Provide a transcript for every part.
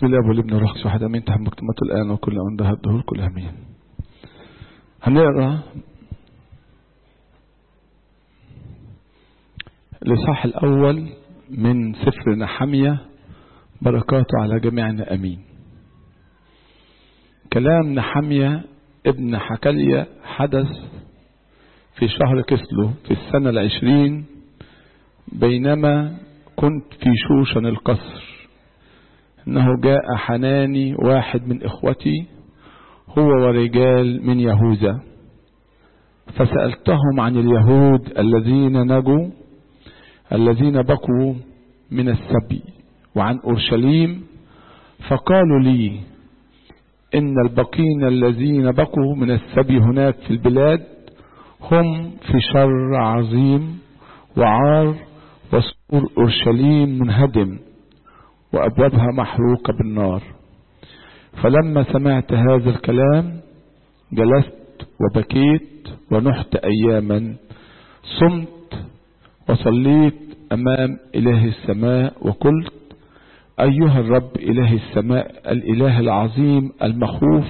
بسم الله والابن والروح القدس واحد امين تحمل مكتمته الان وكل ان ذهب الدهور كل امين هنقرا الاصحاح الاول من سفر نحمية بركاته على جميعنا امين كلام نحمية ابن حكلية حدث في شهر كسلو في السنة العشرين بينما كنت في شوشن القصر انه جاء حناني واحد من اخوتي هو ورجال من يهوذا فسألتهم عن اليهود الذين نجوا الذين بقوا من السبي وعن أورشليم فقالوا لي إن البقين الذين بقوا من السبي هناك في البلاد هم في شر عظيم وعار وسور أورشليم منهدم وأبوابها محروقة بالنار فلما سمعت هذا الكلام جلست وبكيت ونحت أياما صمت وصليت أمام إله السماء وقلت أيها الرب إله السماء الإله العظيم المخوف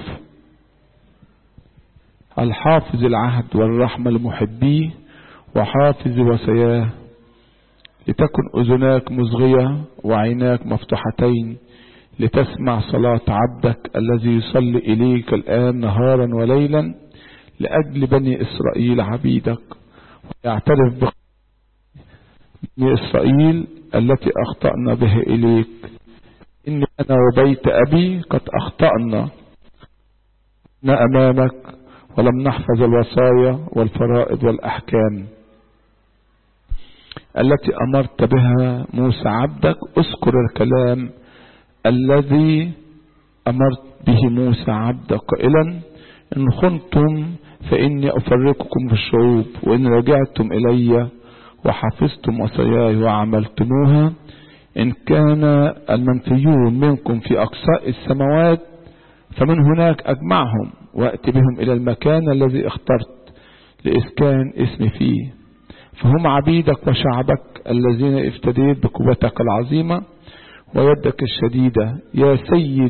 الحافظ العهد والرحمة لمحبيه وحافظ وصياه لتكن أذناك مصغية وعيناك مفتوحتين لتسمع صلاة عبدك الذي يصلي إليك الآن نهارا وليلا لأجل بني إسرائيل عبيدك ويعترف بني إسرائيل التي أخطأنا بها إليك إني أنا وبيت أبي قد أخطأنا أمامك ولم نحفظ الوصايا والفرائض والأحكام التي أمرت بها موسى عبدك اذكر الكلام الذي أمرت به موسى عبدك قائلا إن خنتم فإني أفرقكم في الشعوب وإن رجعتم إلي وحفظتم وصاياي وعملتموها إن كان المنفيون منكم في أقصاء السماوات فمن هناك أجمعهم وأتي بهم إلى المكان الذي اخترت لإسكان اسمي فيه فهم عبيدك وشعبك الذين افتديت بقوتك العظيمة ويدك الشديدة يا سيد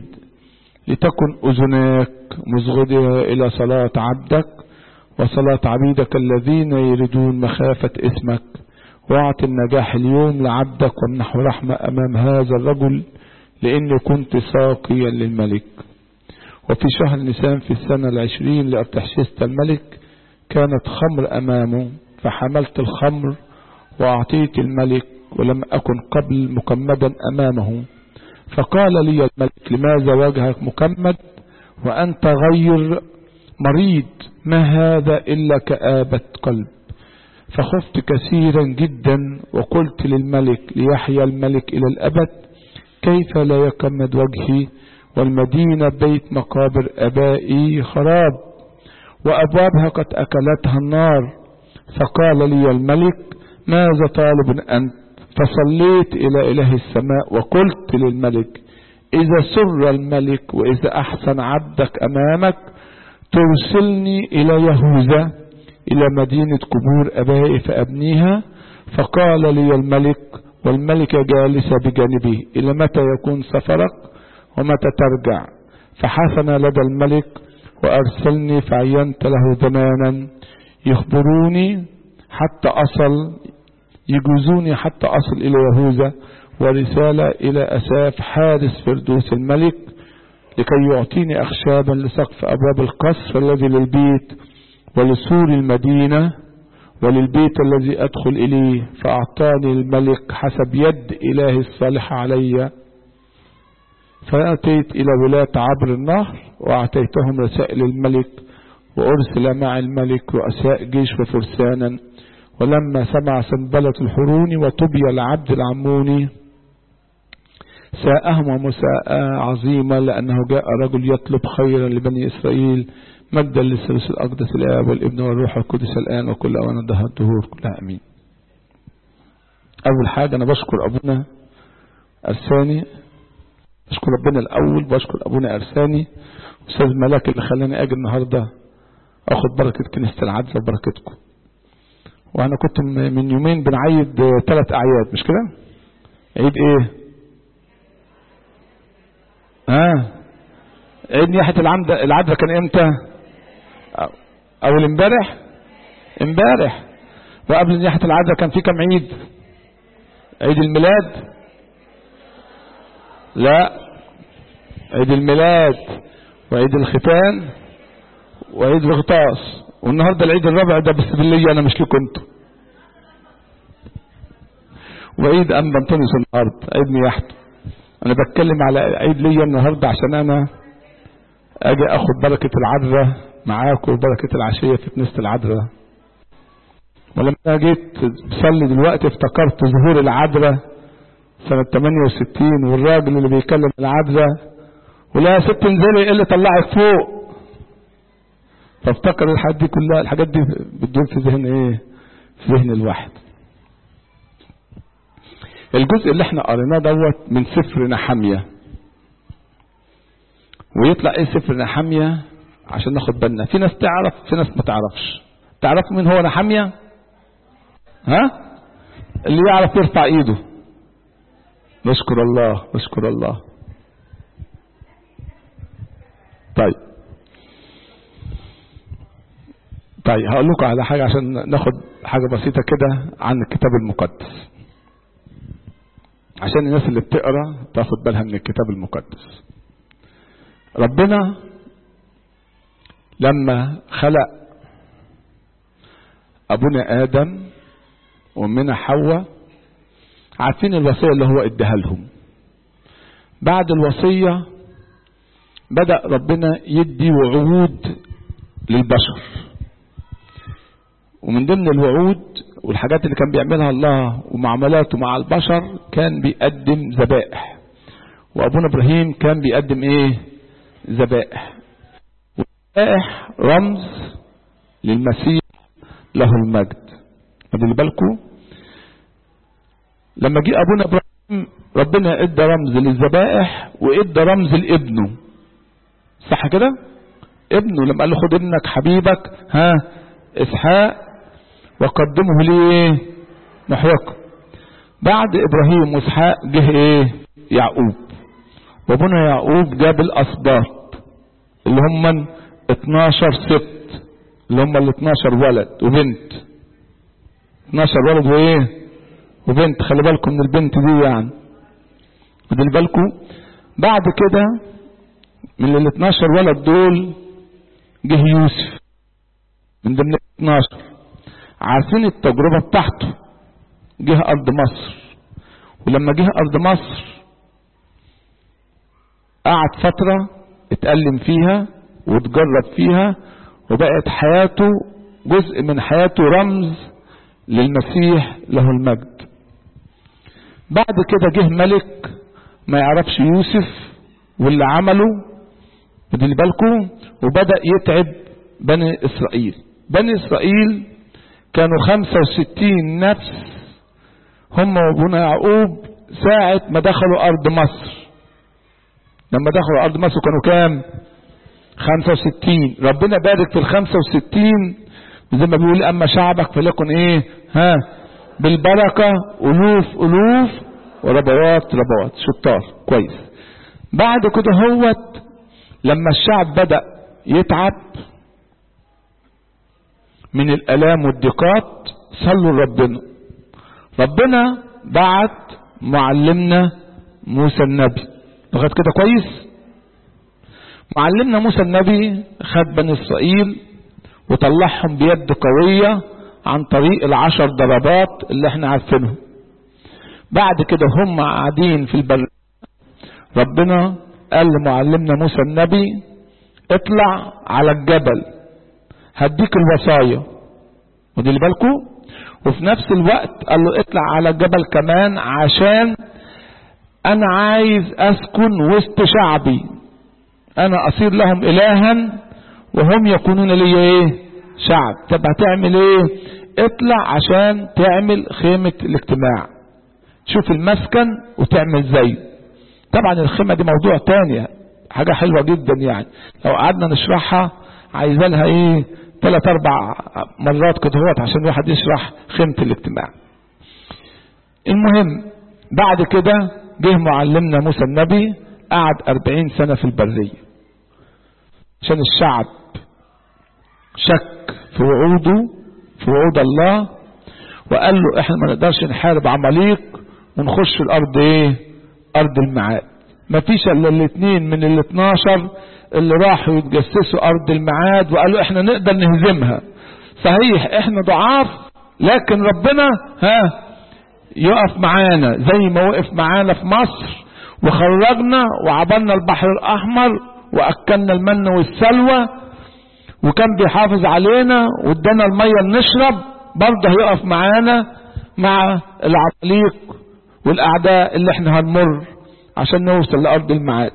لتكن أذناك مصغدة إلى صلاة عبدك وصلاة عبيدك الذين يريدون مخافة اسمك واعط النجاح اليوم لعبدك وامنحه رحمة أمام هذا الرجل لأني كنت ساقيا للملك وفي شهر نيسان في السنة العشرين لأرتحشست الملك كانت خمر أمامه فحملت الخمر وأعطيت الملك ولم أكن قبل مكمدا أمامه فقال لي الملك لماذا وجهك مكمد وأنت غير مريض ما هذا إلا كآبة قلب فخفت كثيرا جدا وقلت للملك ليحيى الملك إلى الأبد كيف لا يكمد وجهي والمدينة بيت مقابر أبائي خراب وأبوابها قد أكلتها النار فقال لي الملك ماذا طالب أنت فصليت إلى إله السماء وقلت للملك إذا سر الملك وإذا أحسن عبدك أمامك ترسلني إلى يهوذا إلى مدينة قبور أبائي فأبنيها فقال لي الملك والملكة جالسة بجانبي إلى متى يكون سفرك ومتى ترجع فحسن لدى الملك وأرسلني فعينت له زمانا يخبروني حتى أصل يجوزوني حتى أصل إلى يهوذا ورسالة إلى أساف حارس فردوس الملك لكي يعطيني أخشابا لسقف أبواب القصر الذي للبيت ولسور المدينة وللبيت الذي أدخل إليه فأعطاني الملك حسب يد إله الصالح علي فأتيت إلى ولاة عبر النهر وأعطيتهم رسائل الملك وأرسل مع الملك رؤساء جيش وفرسانا ولما سمع سنبلة الحروني وطبي العبد العموني ساءهم ومساءة عظيمة لأنه جاء رجل يطلب خيرا لبني إسرائيل مجدا للثالوث الأقدس الآب والابن والروح القدس الآن وكل أوان الدهر الدهور كلها أمين أول حاجة أنا بشكر أبونا أرساني بشكر ربنا الأول بشكر أبونا أرساني أستاذ ملاك اللي خلاني أجي النهاردة أخد بركة كنيسة العدل وبركتكم وأنا كنت من يومين بنعيد ثلاث أعياد مش كده عيد إيه ها عيد نياحة العمدة العذراء كان امتى اول امبارح امبارح وقبل نياحة العذراء كان في كم عيد عيد الميلاد لا عيد الميلاد وعيد الختان وعيد الغطاس والنهاردة العيد الرابع ده بس بالليل انا مش لكم انتوا وعيد انبا انطونيوس النهارده عيد نياحته انا بتكلم على عيد ليا النهارده عشان انا اجي اخد بركة العذراء معاكم وبركة العشية في كنيسة العذراء ولما جيت بصلي دلوقتي افتكرت ظهور العذراء سنة 68 والراجل اللي بيكلم العذراء ولا ست انزلي ايه اللي طلعك فوق فافتكر الحاجات دي كلها الحاجات دي بتدور في ذهن ايه في ذهن الواحد الجزء اللي احنا قريناه دوت من سفر نحمية ويطلع ايه سفر نحمية عشان ناخد بالنا في ناس تعرف في ناس ما تعرفش تعرفوا مين هو نحمية ها اللي يعرف يرفع ايده نشكر الله نشكر الله طيب طيب هقول لكم على حاجة عشان ناخد حاجة بسيطة كده عن الكتاب المقدس عشان الناس اللي بتقرا تاخد بالها من الكتاب المقدس ربنا لما خلق ابونا ادم وامنا حواء عارفين الوصيه اللي هو اداها لهم بعد الوصيه بدا ربنا يدي وعود للبشر ومن ضمن الوعود والحاجات اللي كان بيعملها الله ومعاملاته مع البشر كان بيقدم ذبائح وابونا ابراهيم كان بيقدم ايه ذبائح والذبائح رمز للمسيح له المجد خدوا بالكم لما جه ابونا ابراهيم ربنا ادى رمز للذبائح وادى رمز لابنه صح كده ابنه لما قال له خد ابنك حبيبك ها اسحاق وقدمه لي ايه نحوكم بعد ابراهيم واسحاق جه ايه يعقوب وابونا يعقوب جاب الاسباط اللي هم 12 ست اللي هم ال 12 ولد وبنت 12 ولد وايه وبنت خلي بالكم من البنت دي يعني خدوا بالكم بعد كده من ال 12 ولد دول جه يوسف من ضمن ال 12 عارفين التجربة بتاعته جه أرض مصر ولما جه أرض مصر قعد فترة اتألم فيها وتجرب فيها وبقت حياته جزء من حياته رمز للمسيح له المجد بعد كده جه ملك ما يعرفش يوسف واللي عمله ودي بالكم وبدأ يتعب بني إسرائيل بني إسرائيل كانوا خمسة وستين نفس هم وابونا يعقوب ساعة ما دخلوا أرض مصر لما دخلوا أرض مصر كانوا كام خمسة وستين ربنا بارك في الخمسة وستين زي ما بيقول أما شعبك فليكن إيه ها بالبركة ألوف ألوف وربوات ربوات شطار كويس بعد كده هوت لما الشعب بدأ يتعب من الالام والضيقات صلوا لربنا ربنا بعت معلمنا موسى النبي لغايه كده كويس معلمنا موسى النبي خد بني اسرائيل وطلعهم بيد قويه عن طريق العشر ضربات اللي احنا عارفينهم بعد كده هم قاعدين في البر ربنا قال لمعلمنا موسى النبي اطلع على الجبل هديك الوصايا ودي اللي بالكم وفي نفس الوقت قال له اطلع على الجبل كمان عشان انا عايز اسكن وسط شعبي انا اصير لهم الها وهم يكونون لي ايه شعب طب هتعمل ايه اطلع عشان تعمل خيمة الاجتماع تشوف المسكن وتعمل زيه طبعا الخيمة دي موضوع تاني حاجة حلوة جدا يعني لو قعدنا نشرحها عايزة لها ايه ثلاث اربع مرات كده هوت عشان الواحد يشرح خيمة الاجتماع المهم بعد كده جه معلمنا موسى النبي قعد أربعين سنة في البرية عشان الشعب شك في وعوده في وعود الله وقال له احنا ما نقدرش نحارب عماليق ونخش الارض ايه ارض الميعاد ما فيش الا الاثنين من ال 12 اللي راحوا يتجسسوا ارض الميعاد وقالوا احنا نقدر نهزمها صحيح احنا ضعاف لكن ربنا ها يقف معانا زي ما وقف معانا في مصر وخرجنا وعبرنا البحر الاحمر واكلنا المن والسلوى وكان بيحافظ علينا وادانا الميه نشرب برضه هيقف معانا مع العماليق والاعداء اللي احنا هنمر عشان نوصل لارض الميعاد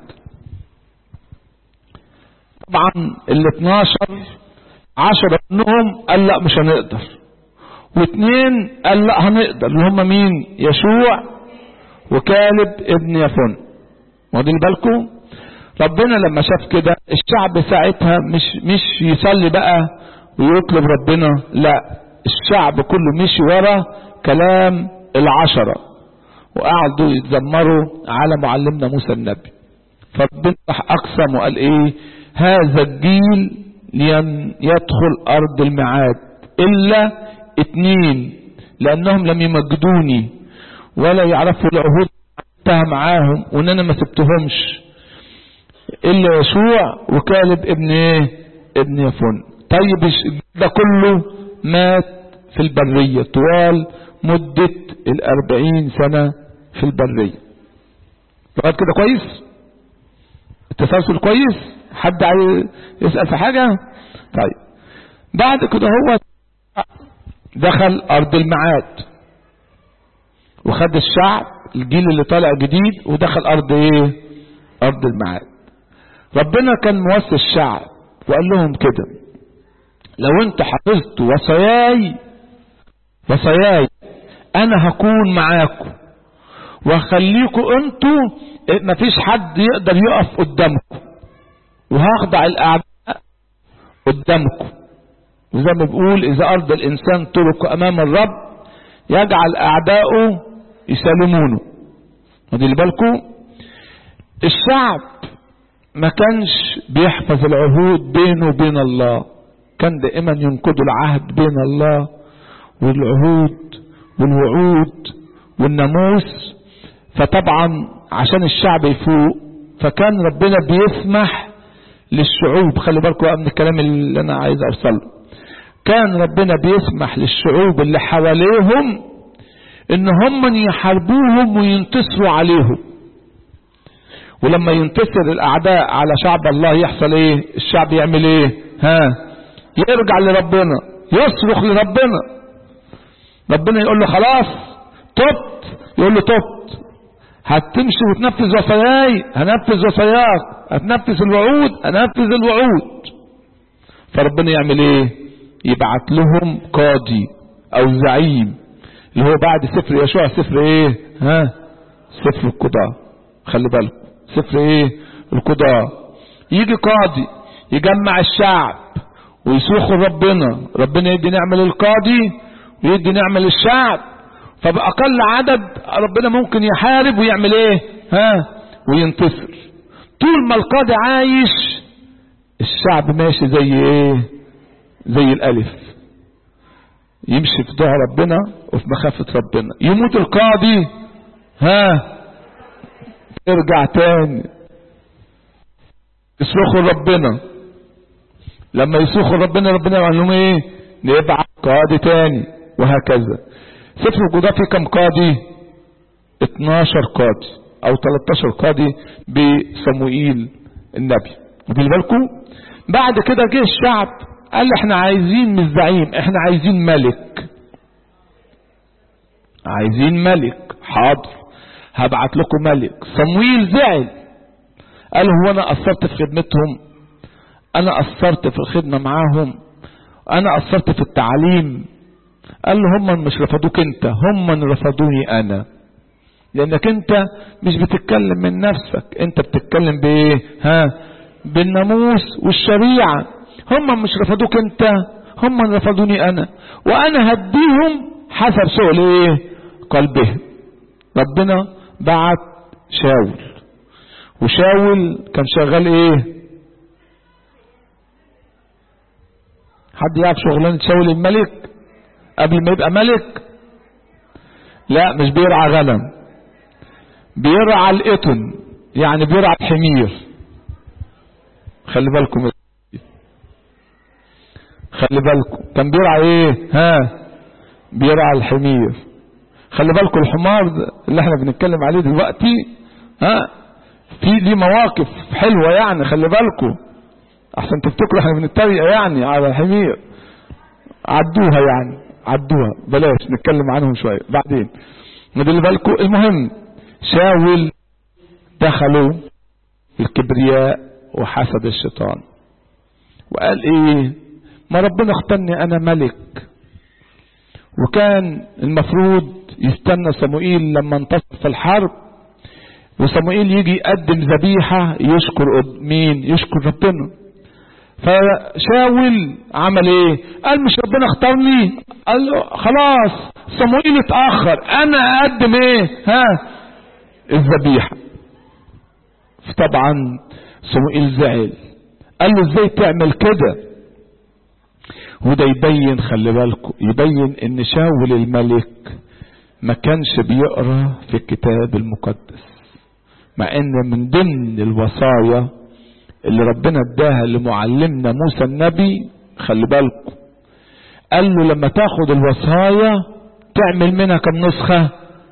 طبعا ال 12 10 منهم قال لا مش هنقدر واثنين قال لا هنقدر اللي هم مين يشوع وكالب ابن يفن واخدين بالكم ربنا لما شاف كده الشعب ساعتها مش مش يصلي بقى ويطلب ربنا لا الشعب كله مشي ورا كلام العشرة وقعدوا يتذمروا على معلمنا موسى النبي فربنا راح اقسم وقال ايه هذا الجيل لن يدخل ارض الميعاد الا اتنين لانهم لم يمجدوني ولا يعرفوا العهود انتهى معاهم وان انا ما سبتهمش الا يشوع وكالب ابن ايه ابن يفون طيب ده كله مات في البرية طوال مدة الاربعين سنة في البرية لغاية كده كويس التسلسل كويس حد عايز يسأل في حاجة طيب بعد كده هو دخل ارض المعاد وخد الشعب الجيل اللي طالع جديد ودخل ارض ايه ارض المعاد ربنا كان موصي الشعب وقال لهم كده لو انتوا حفظتوا وصاياي وصاياي انا هكون معاكم وهخليكم انتوا مفيش حد يقدر يقف قدامكم وهخضع الاعداء قدامكم وزي ما بيقول اذا ارضى الانسان طرق امام الرب يجعل اعداؤه يسلمونه ودي اللي بالكم الشعب ما كانش بيحفظ العهود بينه وبين الله كان دائما ينقضوا العهد بين الله والعهود والوعود والناموس فطبعا عشان الشعب يفوق فكان ربنا بيسمح للشعوب خلي بالكم بقى من الكلام اللي انا عايز اوصله كان ربنا بيسمح للشعوب اللي حواليهم ان هم يحاربوهم وينتصروا عليهم ولما ينتصر الاعداء على شعب الله يحصل ايه الشعب يعمل ايه ها يرجع لربنا يصرخ لربنا ربنا يقول له خلاص تبت يقول له تبت هتمشي وتنفذ وصاياي هنفذ وصاياك هتنفذ الوعود هنفذ الوعود فربنا يعمل ايه يبعت لهم قاضي او زعيم اللي هو بعد سفر يشوع سفر ايه ها سفر القضاء خلي بالكم سفر ايه القضاء يجي قاضي يجمع الشعب ويصرخوا ربنا ربنا يدي نعمة للقاضي ويدي نعمة للشعب فبأقل عدد ربنا ممكن يحارب ويعمل ايه ها وينتصر طول ما القاضي عايش الشعب ماشي زي ايه زي الالف يمشي في ظهر ربنا وفي مخافة ربنا يموت القاضي ها ارجع تاني يصرخوا ربنا لما يصرخوا ربنا ربنا يقول لهم ايه نبعت قاضي تاني وهكذا سفر الجداء فيه كم قاضي 12 قاضي او 13 قاضي بصموئيل النبي واخدين بالكم بعد كده جه الشعب قال احنا عايزين مش زعيم احنا عايزين ملك عايزين ملك حاضر هبعت لكم ملك صمويل زعل قال هو انا قصرت في خدمتهم انا قصرت في الخدمة معاهم انا قصرت في التعليم قال له هم مش رفضوك انت هم رفضوني انا لانك انت مش بتتكلم من نفسك انت بتتكلم بايه ها بالناموس والشريعة هم مش رفضوك انت هم رفضوني انا وانا هديهم حسب سؤال ايه قلبهم ربنا بعت شاول وشاول كان شغال ايه حد يعرف شغلانة شاول الملك قبل ما يبقى ملك لا مش بيرعى غنم بيرعى القطن يعني بيرعى الحمير خلي بالكم خلي بالكم كان بيرعى ايه ها بيرعى الحمير خلي بالكم الحمار اللي احنا بنتكلم عليه دلوقتي ها في ليه مواقف حلوة يعني خلي بالكم احسن تفتكروا احنا بنتريق يعني على الحمير عدوها يعني عدوها بلاش نتكلم عنهم شوية بعدين ندل بالكم المهم شاول دخلوا الكبرياء وحسد الشيطان وقال ايه ما ربنا اختارني انا ملك وكان المفروض يستنى صموئيل لما انتصر في الحرب وصموئيل يجي يقدم ذبيحة يشكر مين يشكر ربنا فشاول عمل ايه قال مش ربنا اختارني قال له خلاص صموئيل اتأخر انا اقدم ايه ها الذبيحة فطبعا صموئيل زعل قال له ازاي تعمل كده وده يبين خلي بالكم يبين ان شاول الملك ما كانش بيقرا في الكتاب المقدس مع ان من ضمن الوصايا اللي ربنا اداها لمعلمنا موسى النبي خلي بالكم قال له لما تاخد الوصايا تعمل منها كم نسخة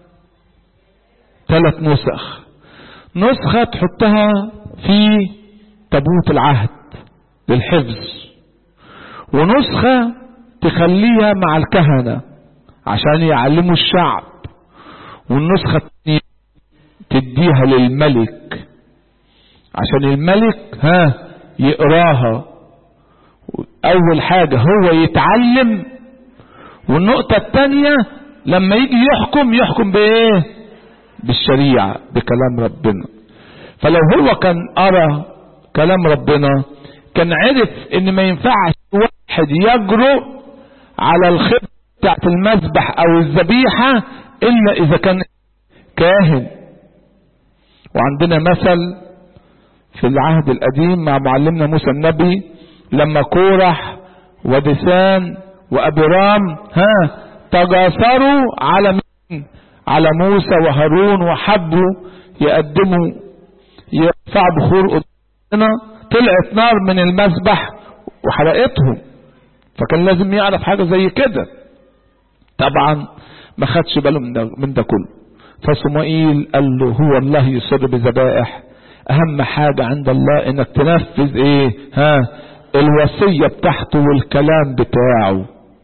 ثلاث نسخ نسخة تحطها في تابوت العهد للحفظ ونسخة تخليها مع الكهنة عشان يعلموا الشعب والنسخة الثانية تديها للملك عشان الملك ها يقراها اول حاجة هو يتعلم والنقطة الثانية لما يجي يحكم يحكم بايه بالشريعة بكلام ربنا فلو هو كان قرا كلام ربنا كان عرف ان ما ينفعش واحد يجرؤ على الخبز بتاعت المذبح او الذبيحة الا اذا كان كاهن وعندنا مثل في العهد القديم مع معلمنا موسى النبي لما كورح ودسان وابرام ها تجاسروا على مين على موسى وهارون وحبوا يقدموا يرفعوا بخور قدامنا طلعت نار من المذبح وحرقتهم فكان لازم يعرف حاجة زي كده طبعا ما خدش باله من ده, من ده كله فصمائيل قال له هو الله يصر بذبائح اهم حاجة عند الله انك تنفذ ايه ها الوصية بتاعته والكلام بتاعه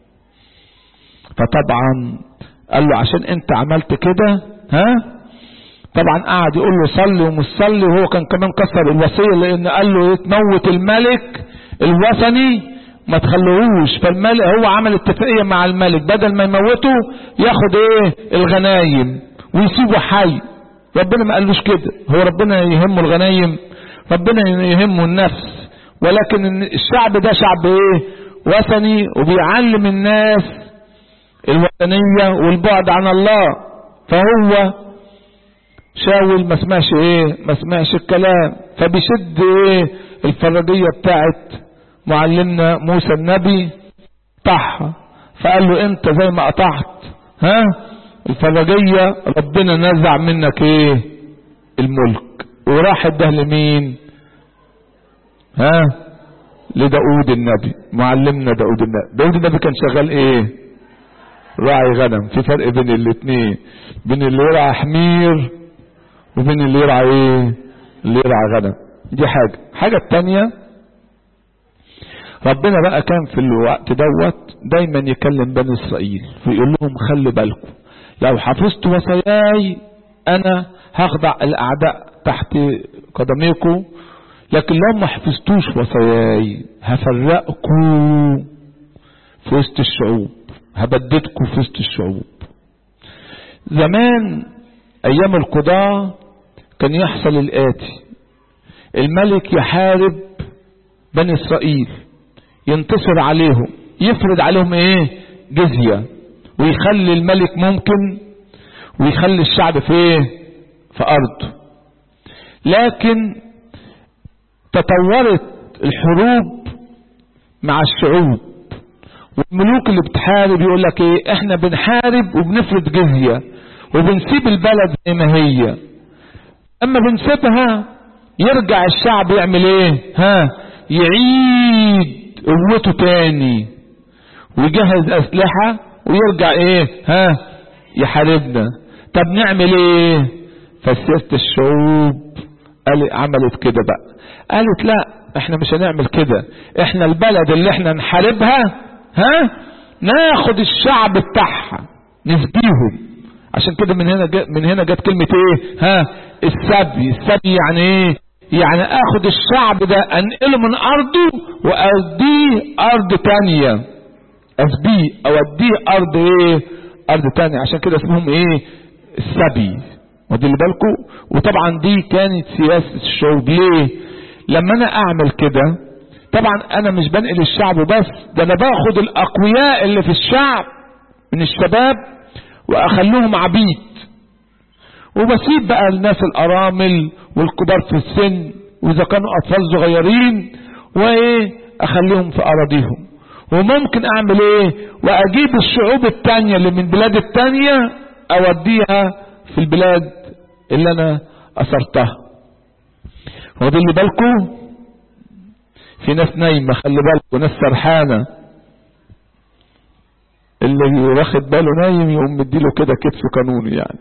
فطبعا قال له عشان انت عملت كده ها طبعا قعد يقول له صلي ومش صلي وهو كان كمان كسر الوصية لان قال له تموت الملك الوثني ما تخلوهوش فالملك هو عمل اتفاقية مع الملك بدل ما يموته ياخد ايه الغنايم ويسيبه حي ربنا ما قالوش كده هو ربنا يهمه الغنايم ربنا يهمه النفس ولكن الشعب ده شعب ايه وثني وبيعلم الناس الوثنية والبعد عن الله فهو شاول ما سمعش ايه ما سمعش الكلام فبيشد ايه الفرجية بتاعت معلمنا موسى النبي قطعها فقال له انت زي ما قطعت ها الفرجية ربنا نزع منك ايه الملك وراح اداه لمين ها لداود النبي معلمنا داود النبي داود النبي كان شغال ايه راعي غنم في فرق بين الاثنين بين اللي يرعى حمير وبين اللي يرعى ايه اللي يرعى غنم دي حاجة حاجة التانية ربنا بقى كان في الوقت دوت دايما يكلم بني اسرائيل ويقول لهم خلي بالكم لو حفظت وصاياي انا هخضع الاعداء تحت قدميكم لكن لو ما حفظتوش وصاياي هفرقكم في وسط الشعوب هبددكم في وسط الشعوب زمان ايام القضاة كان يحصل الاتي الملك يحارب بني اسرائيل ينتصر عليهم يفرض عليهم ايه جزية ويخلي الملك ممكن ويخلي الشعب في ايه في ارضه لكن تطورت الحروب مع الشعوب والملوك اللي بتحارب يقول لك ايه احنا بنحارب وبنفرض جزية وبنسيب البلد زي ما هي اما بنسيبها يرجع الشعب يعمل ايه ها يعيد قوته تاني ويجهز اسلحة ويرجع ايه ها يحاربنا طب نعمل ايه فسيرة الشعوب قال عملت كده بقى قالت لا احنا مش هنعمل كده احنا البلد اللي احنا نحاربها ها ناخد الشعب بتاعها نسبيهم عشان كده من هنا جت من هنا جت كلمة ايه ها السبي السبي يعني ايه يعني اخد الشعب ده انقله من ارضه واوديه ارض تانية اسبيه اوديه ارض ايه ارض تانية عشان كده اسمهم ايه السبي ودي اللي بالكم وطبعا دي كانت سياسة الشعوب ليه لما انا اعمل كده طبعا انا مش بنقل الشعب بس ده انا باخد الاقوياء اللي في الشعب من الشباب واخلوهم عبيد وبسيب بقى الناس الارامل والكبار في السن واذا كانوا اطفال صغيرين وايه اخليهم في اراضيهم وممكن اعمل ايه واجيب الشعوب التانية اللي من بلاد التانية اوديها في البلاد اللي انا اثرتها واخدين اللي بالكم في ناس نايمة خلي بالكم ناس سرحانة اللي واخد باله نايم يقوم مديله كده كتف قانوني يعني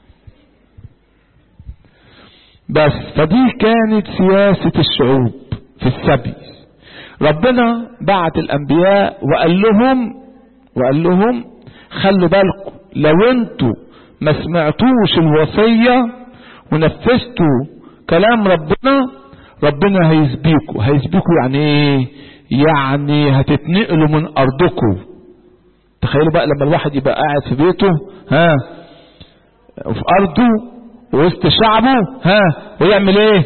بس فدي كانت سياسة الشعوب في السبي ربنا بعت الانبياء وقال لهم وقال لهم خلوا بالكم لو انتوا ما سمعتوش الوصية ونفذتوا كلام ربنا ربنا هيسبيكوا هيسبيكوا يعني ايه يعني هتتنقلوا من ارضكم تخيلوا بقى لما الواحد يبقى قاعد في بيته ها وفي ارضه وسط شعبه ها ويعمل ايه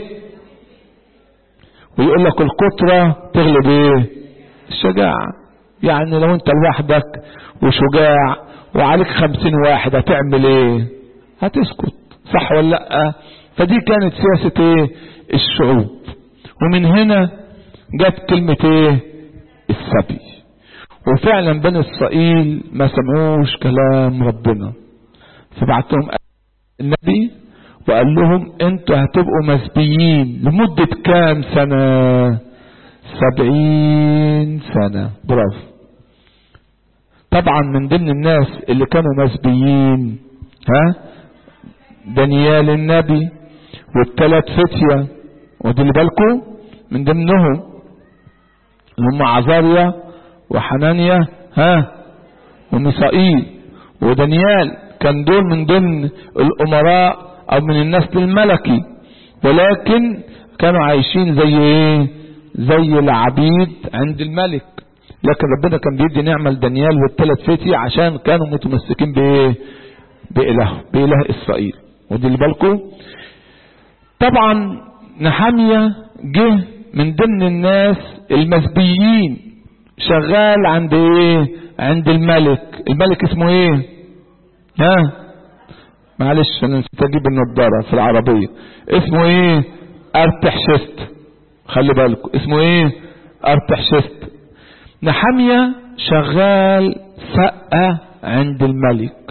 ويقول لك الكترة تغلب ايه الشجاعة يعني لو انت لوحدك وشجاع وعليك خمسين واحد هتعمل ايه هتسكت صح ولا لا فدي كانت سياسة ايه الشعوب ومن هنا جت كلمة ايه السبي وفعلا بني اسرائيل ما سمعوش كلام ربنا فبعتهم النبي وقال لهم انتوا هتبقوا مسبيين لمدة كام سنة سبعين سنة برافو طبعا من ضمن الناس اللي كانوا مسبيين ها دانيال النبي والثلاث فتية ودي اللي بالكم من ضمنهم هم عزاريا وحنانيا ها وميسائيل ودانيال كان دول من ضمن الامراء او من النسل الملكي ولكن كانوا عايشين زي ايه زي العبيد عند الملك لكن ربنا كان بيدي نعمة لدانيال والثلاث فتي عشان كانوا متمسكين بايه بإله بإله إسرائيل ودي اللي بالكم طبعا نحامية جه من ضمن الناس المسبيين شغال عند ايه عند الملك الملك اسمه ايه ها معلش انا نسيت اجيب النضارة في العربية اسمه ايه ارتحشست خلي بالكم اسمه ايه ارتحشست نحامية شغال سقة عند الملك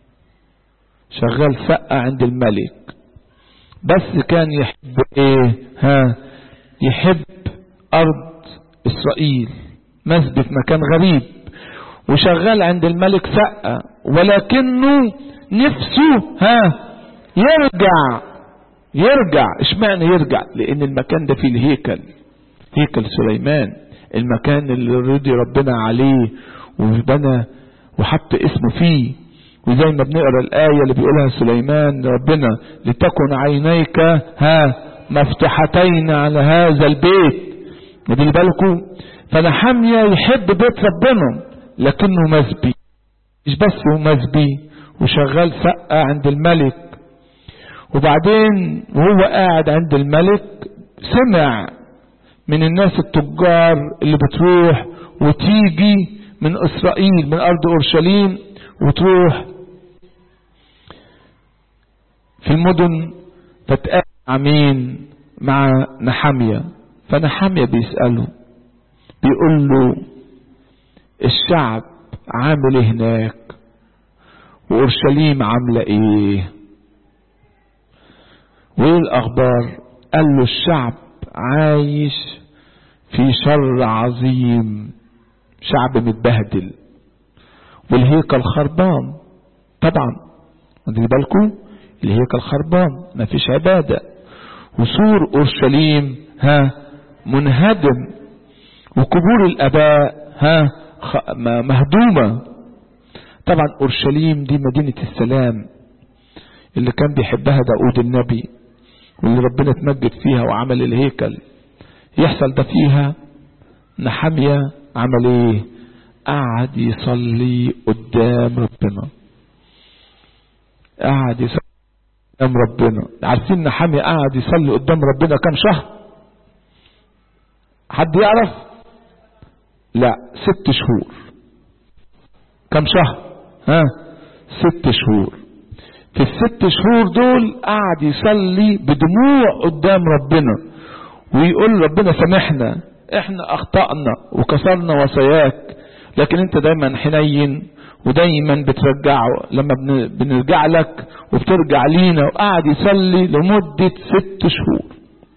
شغال سقة عند الملك بس كان يحب ايه ها يحب ارض اسرائيل مسبي في مكان غريب وشغال عند الملك سقة ولكنه نفسه ها يرجع يرجع اشمعنى يرجع لان المكان ده فيه الهيكل هيكل سليمان المكان اللي رضي ربنا عليه وبنى وحط اسمه فيه وزي ما بنقرا الآية اللي بيقولها سليمان ربنا لتكن عينيك ها مفتوحتين على هذا البيت ودي بالكم فنحمية يحب بيت ربنا لكنه مسبي مش بس هو مسبي وشغال سقة عند الملك وبعدين وهو قاعد عند الملك سمع من الناس التجار اللي بتروح وتيجي من اسرائيل من ارض اورشليم وتروح في المدن فتقابل مع مين مع نحامية فنحامية بيسأله بيقول له الشعب عامل ايه هناك وأورشليم عاملة ايه وايه الأخبار قال له الشعب عايش في شر عظيم شعب متبهدل والهيكل خربان طبعا واخدين بالكم الهيكل خربان ما فيش عبادة وسور أورشليم ها منهدم وقبور الآباء ها مهدومة طبعا أورشليم دي مدينة السلام اللي كان بيحبها داود النبي واللي ربنا تمجد فيها وعمل الهيكل يحصل ده فيها نحمية عمل ايه قعد يصلي قدام ربنا قعد يصلي قدام ربنا عارفين نحمية قعد يصلي قدام ربنا كم شهر حد يعرف لا ست شهور كم شهر ها ست شهور في الست شهور دول قعد يصلي بدموع قدام ربنا ويقول ربنا سامحنا احنا اخطأنا وكسرنا وصاياك لكن انت دايما حنين ودايما بترجعه لما بنرجع لك وبترجع لينا وقعد يصلي لمدة ست شهور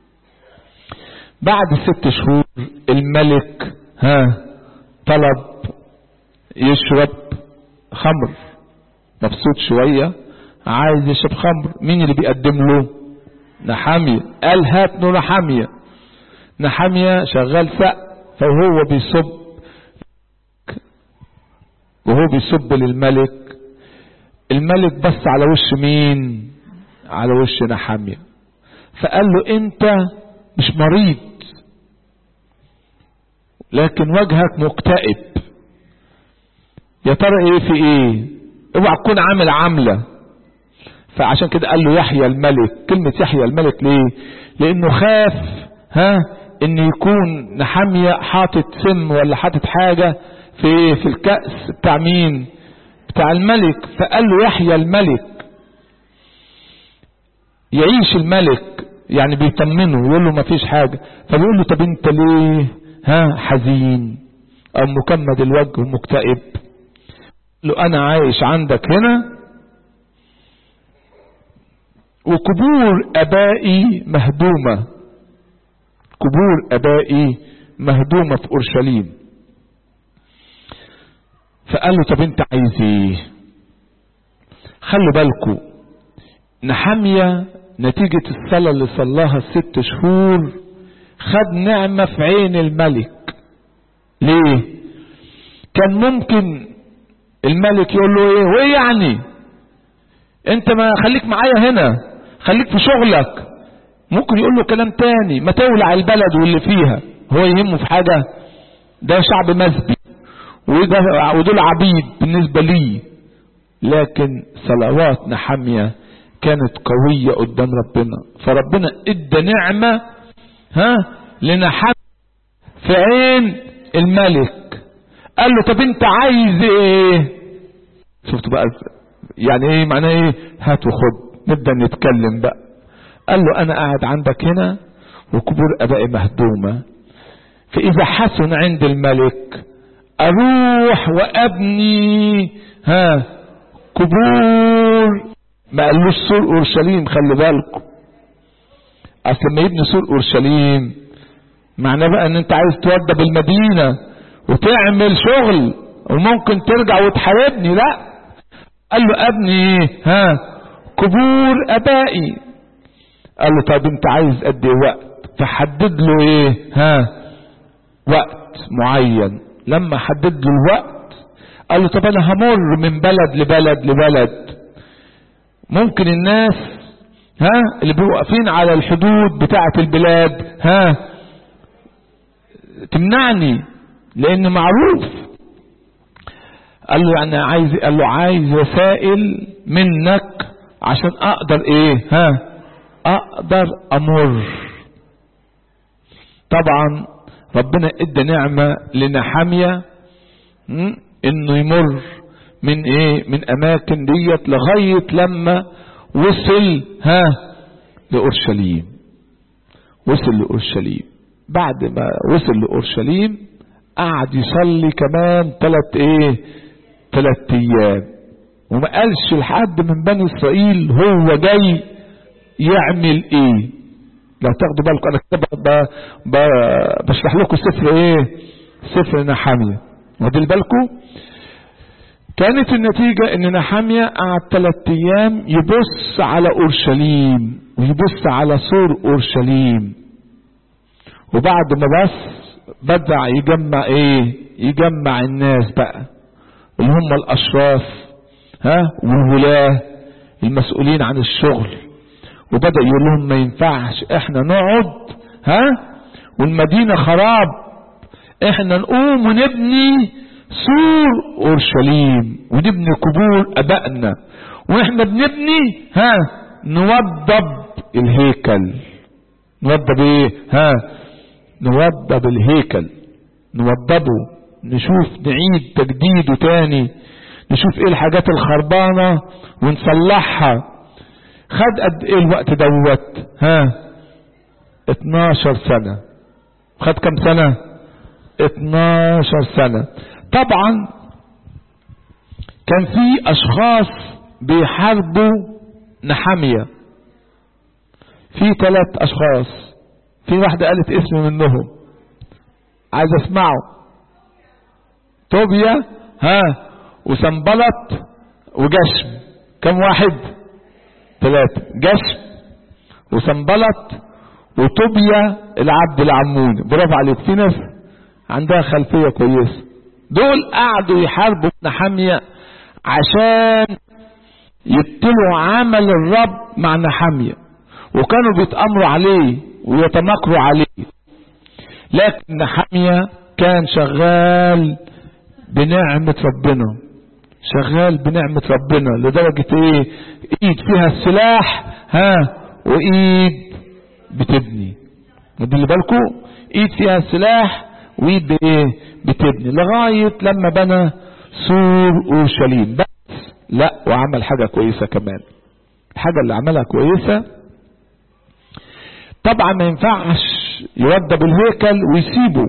بعد ست شهور الملك ها طلب يشرب خمر مبسوط شوية عايز يشرب خمر مين اللي بيقدم له نحامية قال هات له نحامية نحامية شغال سق فهو بيصب وهو بيصب للملك الملك بص على وش مين على وش نحامية فقال له انت مش مريض لكن وجهك مكتئب يا ترى ايه في ايه اوعى تكون عامل عامله فعشان كده قال له يحيى الملك كلمة يحيى الملك ليه لانه خاف ها ان يكون نحامية حاطط سم ولا حاطط حاجة في في الكأس بتاع مين بتاع الملك فقال له يحيى الملك يعيش الملك يعني بيطمنه يقول له ما فيش حاجة فبيقول له طب انت ليه ها حزين او مكمد الوجه ومكتئب له انا عايش عندك هنا وقبور ابائي مهدومة قبور ابائي مهدومة في اورشليم فقال له طب انت عايز ايه خلوا بالكم نحمية نتيجة الصلاة اللي صلاها الست شهور خد نعمة في عين الملك ليه كان ممكن الملك يقول له ايه وايه يعني انت ما خليك معايا هنا خليك في شغلك ممكن يقول له كلام تاني ما تولع البلد واللي فيها هو يهمه في حاجة ده شعب مسبي ودول عبيد بالنسبة لي لكن صلوات نحمية كانت قوية قدام ربنا فربنا ادى نعمة ها لنحمية في عين الملك قال له طب انت عايز ايه شفت بقى يعني ايه معناه ايه هات وخد نبدا نتكلم بقى قال له انا قاعد عندك هنا وقبور ابائي مهدومه فاذا حسن عند الملك اروح وابني ها قبور ما قالوش سور اورشليم خلي بالكم اصل لما يبني سور اورشليم معناه بقى ان انت عايز توضب المدينه وتعمل شغل وممكن ترجع وتحاربني لا قال له ابني ايه ها قبور ابائي قال له طب انت عايز قد ايه وقت فحدد له ايه ها وقت معين لما حدد له الوقت قال له طب انا همر من بلد لبلد لبلد ممكن الناس ها اللي بيبقوا واقفين على الحدود بتاعة البلاد ها تمنعني لان معروف قال له يعني عايز قال له عايز وسائل منك عشان اقدر ايه ها اقدر امر طبعا ربنا ادى نعمة لنحامية انه يمر من ايه من اماكن ديت لغاية لما وصل ها لأورشليم وصل لأورشليم بعد ما وصل لأورشليم قعد يصلي كمان ثلاث ايه ثلاث ايام وما قالش لحد من بني اسرائيل هو جاي يعمل ايه لو تاخدوا بالكم انا كده بشرح لكم سفر ايه سفر نحامية واخدين بالكم كانت النتيجة ان نحامية قعد ثلاث ايام يبص على اورشليم ويبص على سور اورشليم وبعد ما بس بدع يجمع ايه يجمع الناس بقى اللي هم الاشراف ها والولاة المسؤولين عن الشغل وبدأ يقول لهم ما ينفعش احنا نقعد ها والمدينة خراب احنا نقوم ونبني سور اورشليم ونبني قبور ابائنا واحنا بنبني ها نوضب الهيكل نوضب ايه ها نوضب الهيكل نوضبه نشوف نعيد تجديده تاني نشوف ايه الحاجات الخربانة ونصلحها خد قد ايه الوقت دوت ها 12 سنة خد كم سنة 12 سنة طبعا كان في اشخاص بيحاربوا نحامية في ثلاث اشخاص في واحدة قالت اسم منهم عايز اسمعه توبيا ها وسنبلط وجشم كم واحد ثلاثة جشم وسنبلط وطوبيا العبد العموني برافو عليك في ناس عندها خلفية كويسة دول قعدوا يحاربوا نحامية عشان يبتلوا عمل الرب مع نحامية وكانوا بيتأمروا عليه ويتمكروا عليه لكن نحامية كان شغال بنعمة ربنا شغال بنعمة ربنا لدرجة ايه ايد فيها السلاح ها وايد بتبني ودي بالكم ايد فيها السلاح وايد بايه بتبني لغاية لما بنى سور اورشليم بس لا وعمل حاجة كويسة كمان الحاجة اللي عملها كويسة طبعا ما ينفعش يوضب الهيكل ويسيبه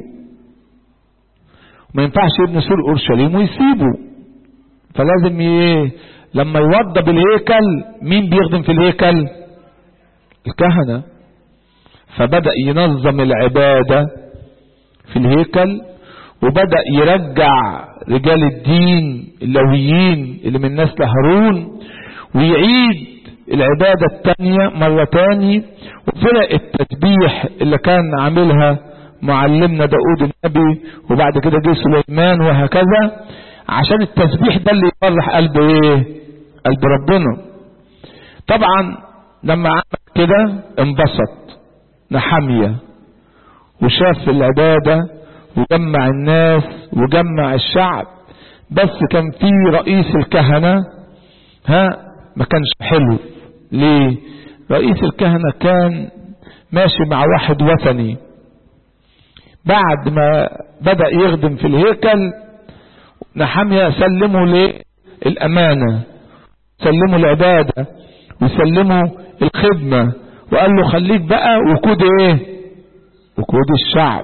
ما ينفعش يبني سور اورشليم ويسيبه فلازم ايه لما يوضب الهيكل مين بيخدم في الهيكل الكهنة فبدأ ينظم العبادة في الهيكل وبدأ يرجع رجال الدين اللويين اللي من نسل هارون ويعيد العبادة التانية مرة تاني وفرق التسبيح اللي كان عاملها معلمنا داود النبي وبعد كده جه سليمان وهكذا عشان التسبيح ده اللي يفرح قلب ايه قلب ربنا طبعا لما عمل كده انبسط نحمية وشاف العبادة وجمع الناس وجمع الشعب بس كان في رئيس الكهنة ها ما كانش حلو ليه رئيس الكهنة كان ماشي مع واحد وثني بعد ما بدأ يخدم في الهيكل نحمية سلمه للأمانة سلمه العبادة وسلمه الخدمة وقال له خليك بقى وقود ايه وقود الشعب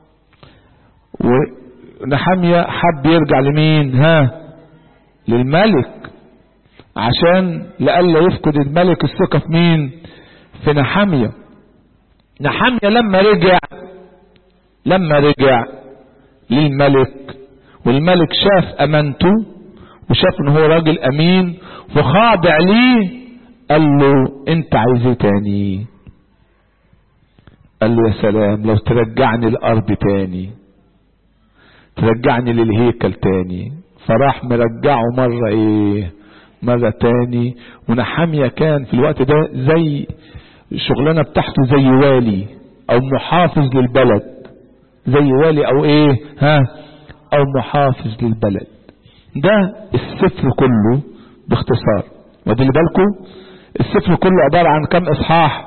ونحمية حب يرجع لمين ها للملك عشان لألا يفقد الملك الثقة في مين في نحمية نحمية لما رجع لما رجع للملك والملك شاف امانته وشاف ان هو راجل امين وخاضع ليه قال له انت عايز ايه تاني قال له يا سلام لو ترجعني الارض تاني ترجعني للهيكل تاني فراح مرجعه مرة ايه مرة تاني ونحامية كان في الوقت ده زي الشغلانة بتاعته زي والي او محافظ للبلد زي والي او ايه ها او محافظ للبلد ده السفر كله باختصار ودي اللي بالكم السفر كله عبارة عن كم اصحاح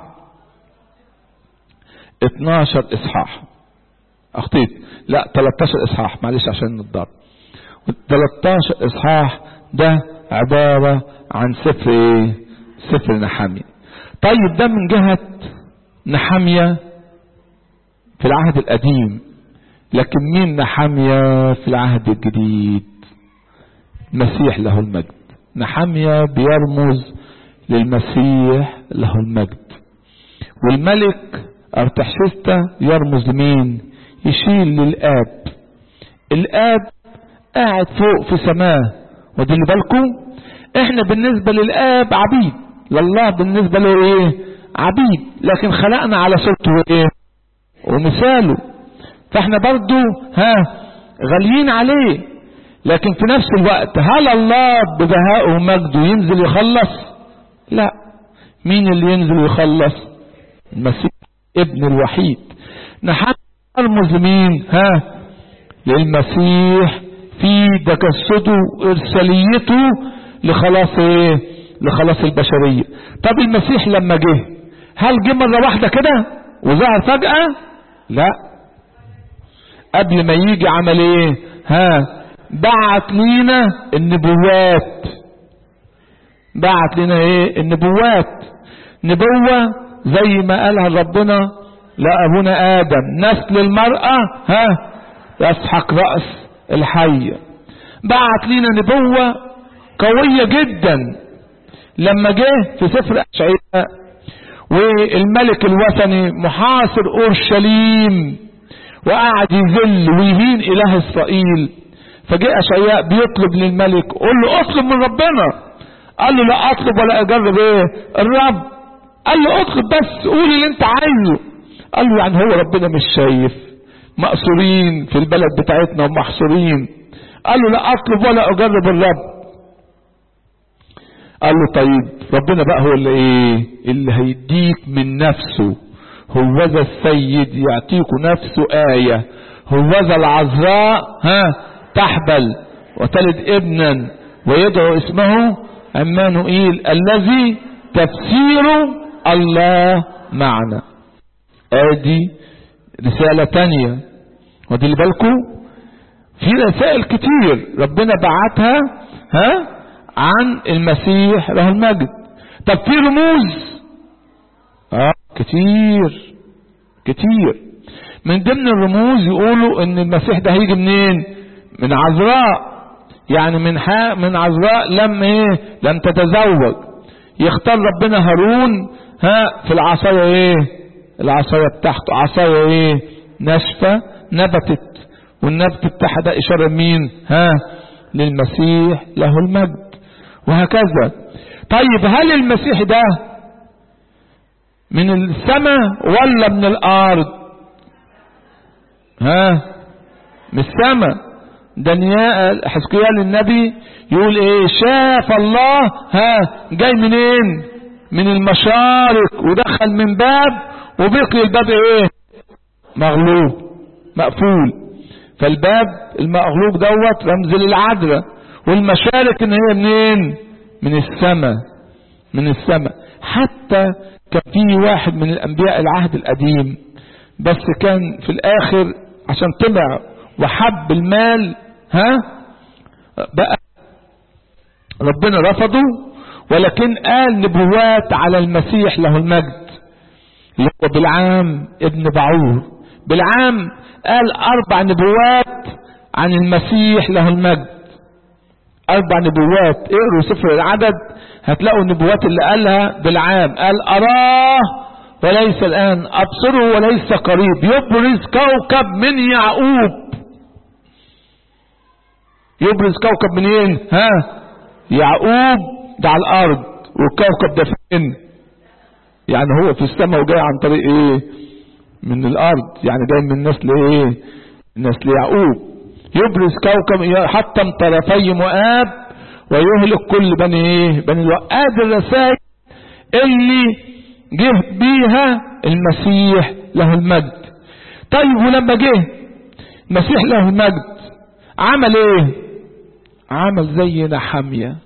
12 اصحاح اخطيت لا 13 اصحاح معلش عشان نتضرب 13 اصحاح ده عبارة عن سفر ايه سفر نحامي طيب ده من جهة نحمية في العهد القديم لكن مين نحمية في العهد الجديد المسيح له المجد نحمية بيرمز للمسيح له المجد والملك ارتحشستا يرمز لمين يشيل للآب الآب قاعد فوق في سماه ودي بالكم احنا بالنسبة للآب عبيد لله بالنسبة له ايه عبيد لكن خلقنا على صورته ايه ومثاله فاحنا برضو ها غاليين عليه لكن في نفس الوقت هل الله ببهائه ومجده ينزل يخلص لا مين اللي ينزل ويخلص المسيح ابن الوحيد نحن نرمز لمين ها للمسيح في تجسده وارساليته لخلاص ايه لخلاص البشرية طب المسيح لما جه هل جه مرة واحدة كده وظهر فجأة لا قبل ما يجي عمل ايه ها بعت لينا النبوات بعت لنا ايه النبوات نبوة زي ما قالها ربنا لأبونا آدم نسل المرأة ها يسحق رأس الحية بعت لنا نبوة قوية جدا لما جه في سفر أشعياء والملك الوثني محاصر أورشليم وقعد يذل ويهين إله إسرائيل فجاء أشعياء بيطلب للملك قول له اطلب من ربنا قال له لا اطلب ولا اجرب ايه الرب قال له اطلب بس قول اللي انت عايزه قال له يعني هو ربنا مش شايف مقصورين في البلد بتاعتنا ومحصورين قال له لا اطلب ولا اجرب الرب قال له طيب ربنا بقى هو اللي ايه اللي هيديك من نفسه هوذا السيد يعطيك نفسه آية هوذا العذراء ها تحبل وتلد ابنا ويدعو اسمه عمانوئيل الذي تفسير الله معنا ادي رسالة تانية ودي اللي بالكم في رسائل كتير ربنا بعتها ها عن المسيح له المجد طب في رموز اه كتير كتير من ضمن الرموز يقولوا ان المسيح ده هيجي منين من عذراء يعني من حق من عذراء لم ايه لم تتزوج يختار ربنا هارون ها في العصاية ايه العصاية بتاعته عصاية ايه ناشفة نبتت والنبت بتاعها ده اشارة مين ها للمسيح له المجد وهكذا طيب هل المسيح ده من السماء ولا من الارض ها من السماء دانيال حزقيال النبي يقول ايه شاف الله ها جاي منين من المشارق ودخل من باب وبقي الباب ايه مغلوب مقفول فالباب المغلوب دوت رمز للعذراء والمشارق ان هي منين من السماء من السماء حتى كان في واحد من الانبياء العهد القديم بس كان في الاخر عشان طمع وحب المال ها بقى ربنا رفضه ولكن قال نبوات على المسيح له المجد اللي هو بالعام ابن بعور بالعام قال اربع نبوات عن المسيح له المجد اربع نبوات اقروا سفر العدد هتلاقوا النبوات اللي قالها بالعام قال اراه وليس الان ابصره وليس قريب يبرز كوكب من يعقوب يبرز كوكب منين ها يعقوب ده على الارض والكوكب ده فين يعني هو في السماء وجاي عن طريق ايه من الارض يعني جاي من نسل ايه نسل يعقوب يبرز كوكب حتى طرفي مؤاب ويهلك كل بني ايه بني الوقاد الرسائل اللي جه بيها المسيح له المجد طيب ولما جه المسيح له المجد عمل ايه عمل زي نحامية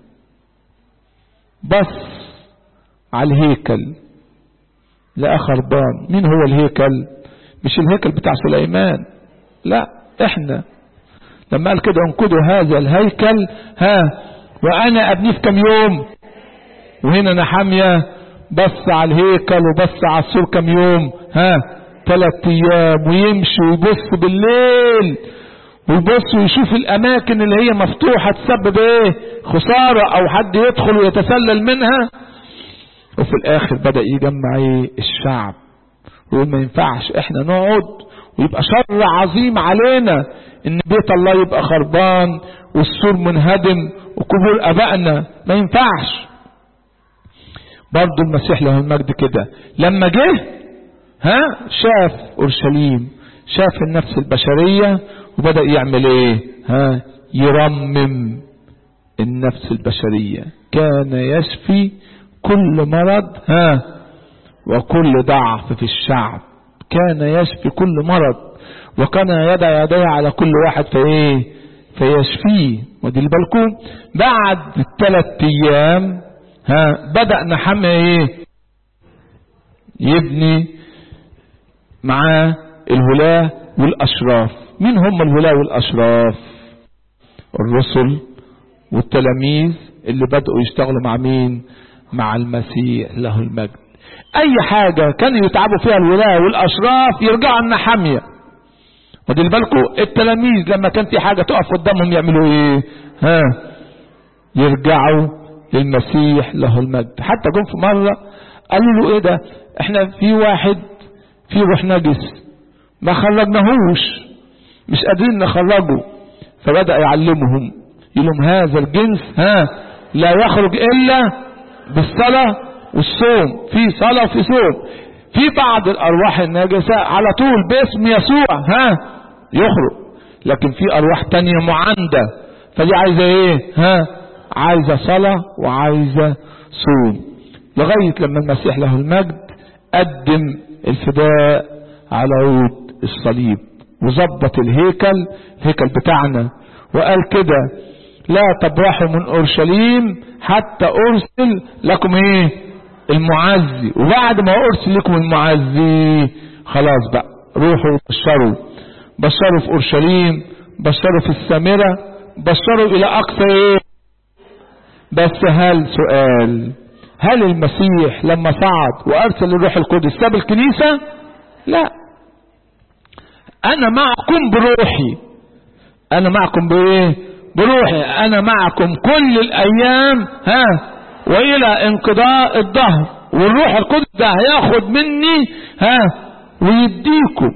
بص على الهيكل لقى خربان مين هو الهيكل مش الهيكل بتاع سليمان لا احنا لما قال كده انقذوا هذا الهيكل ها وانا ابنيه في كم يوم وهنا نحامية بص على الهيكل وبص على السور كم يوم ها ثلاث ايام ويمشي ويبص بالليل ويبص ويشوف الاماكن اللي هي مفتوحة تسبب ايه خسارة او حد يدخل ويتسلل منها وفي الاخر بدأ يجمع ايه الشعب ويقول ما ينفعش احنا نقعد ويبقى شر عظيم علينا ان بيت الله يبقى خربان والسور منهدم وقبور ابائنا ما ينفعش برضو المسيح له المجد كده لما جه ها شاف اورشليم شاف النفس البشرية وبدأ يعمل ايه ها يرمم النفس البشرية كان يشفي كل مرض ها وكل ضعف في الشعب كان يشفي كل مرض وكان يدع يديه على كل واحد في ايه فيشفيه ودي بالكم بعد ثلاث ايام ها بدأ نحمى ايه يبني معاه الولاة والاشراف مين هم الولاة والاشراف الرسل والتلاميذ اللي بدأوا يشتغلوا مع مين مع المسيح له المجد اي حاجة كانوا يتعبوا فيها الولاة والاشراف يرجعوا لنا حامية ودي بالكم التلاميذ لما كان في حاجة تقف قدامهم يعملوا ايه ها يرجعوا للمسيح له المجد حتى جم في مرة قالوا له ايه ده احنا في واحد في روح نجس ما خرجناهوش مش قادرين نخرجه فبدأ يعلمهم يقول لهم هذا الجنس ها لا يخرج الا بالصلاة والصوم في صلاة وفي صوم في بعض الارواح الناجسة على طول باسم يسوع ها يخرج لكن في ارواح تانية معاندة فدي عايزة ايه ها عايزة صلاة وعايزة صوم لغاية لما المسيح له المجد قدم الفداء على عود الصليب وظبط الهيكل الهيكل بتاعنا وقال كده لا تبرحوا من اورشليم حتى ارسل لكم ايه المعزي وبعد ما ارسل لكم المعزي خلاص بقى روحوا بشروا بشروا في اورشليم بشروا في السامرة بشروا الى اقصى ايه بس هل سؤال هل المسيح لما صعد وارسل الروح القدس ساب الكنيسة لا انا معكم بروحي انا معكم بايه بروحي انا معكم كل الايام ها والى انقضاء الظهر والروح القدس ده هياخد مني ها ويديكم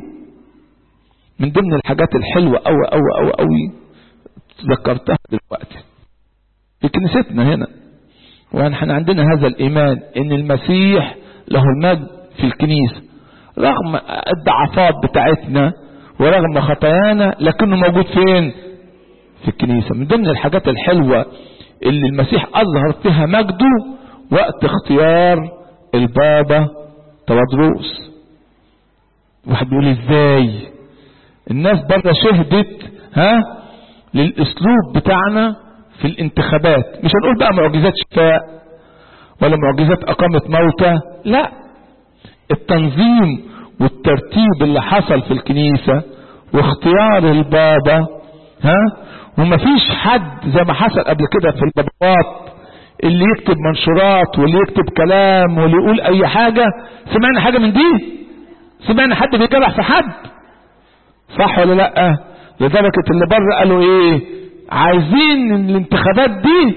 من ضمن الحاجات الحلوة أوي أوي أوي أوي ذكرتها دلوقتي في كنيستنا هنا واحنا عندنا هذا الإيمان إن المسيح له المجد في الكنيسة رغم الضعفات بتاعتنا ورغم خطايانا لكنه موجود فين في الكنيسة من ضمن الحاجات الحلوة اللي المسيح أظهر فيها مجده وقت اختيار البابا تودروس واحد بيقول ازاي الناس بره شهدت ها للاسلوب بتاعنا في الانتخابات مش هنقول بقى معجزات شفاء ولا معجزات اقامة موتى لا التنظيم والترتيب اللي حصل في الكنيسة واختيار البابا ها ومفيش حد زي ما حصل قبل كده في البابات اللي يكتب منشورات واللي يكتب كلام واللي يقول اي حاجة سمعنا حاجة من دي سمعنا حد بيجرح في حد صح ولا لا لدرجة اللي بره قالوا ايه عايزين الانتخابات دي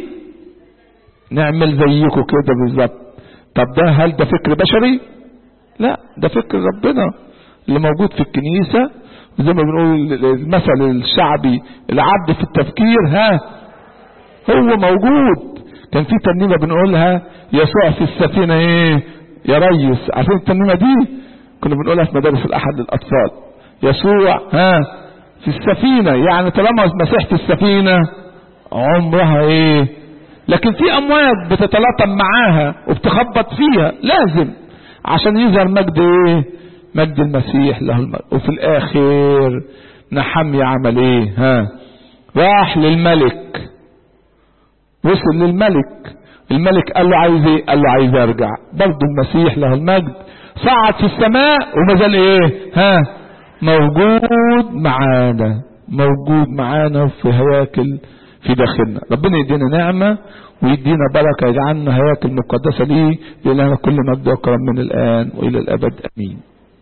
نعمل زيكم كده بالظبط طب ده هل ده فكر بشري لا ده فكر ربنا اللي موجود في الكنيسة زي ما بنقول المثل الشعبي العبد في التفكير ها هو موجود كان في ترنيمة بنقولها يسوع في السفينة ايه يا ريس عارفين الترنيمة دي كنا بنقولها في مدارس الاحد للاطفال يسوع ها في السفينة يعني طالما مسيح في السفينة عمرها ايه لكن في امواج بتتلاطم معاها وبتخبط فيها لازم عشان يظهر مجد ايه مجد المسيح له المجد وفي الاخر نحمي عمل ايه ها راح للملك وصل للملك الملك قال له عايز ايه قال له عايز ارجع برضه المسيح له المجد صعد في السماء وما زال ايه ها موجود معانا موجود معانا في هياكل في داخلنا ربنا يدينا نعمة ويدينا بركة يجعلنا هياكل مقدسة ليه لأننا كل مجد وكرم من الآن وإلى الأبد أمين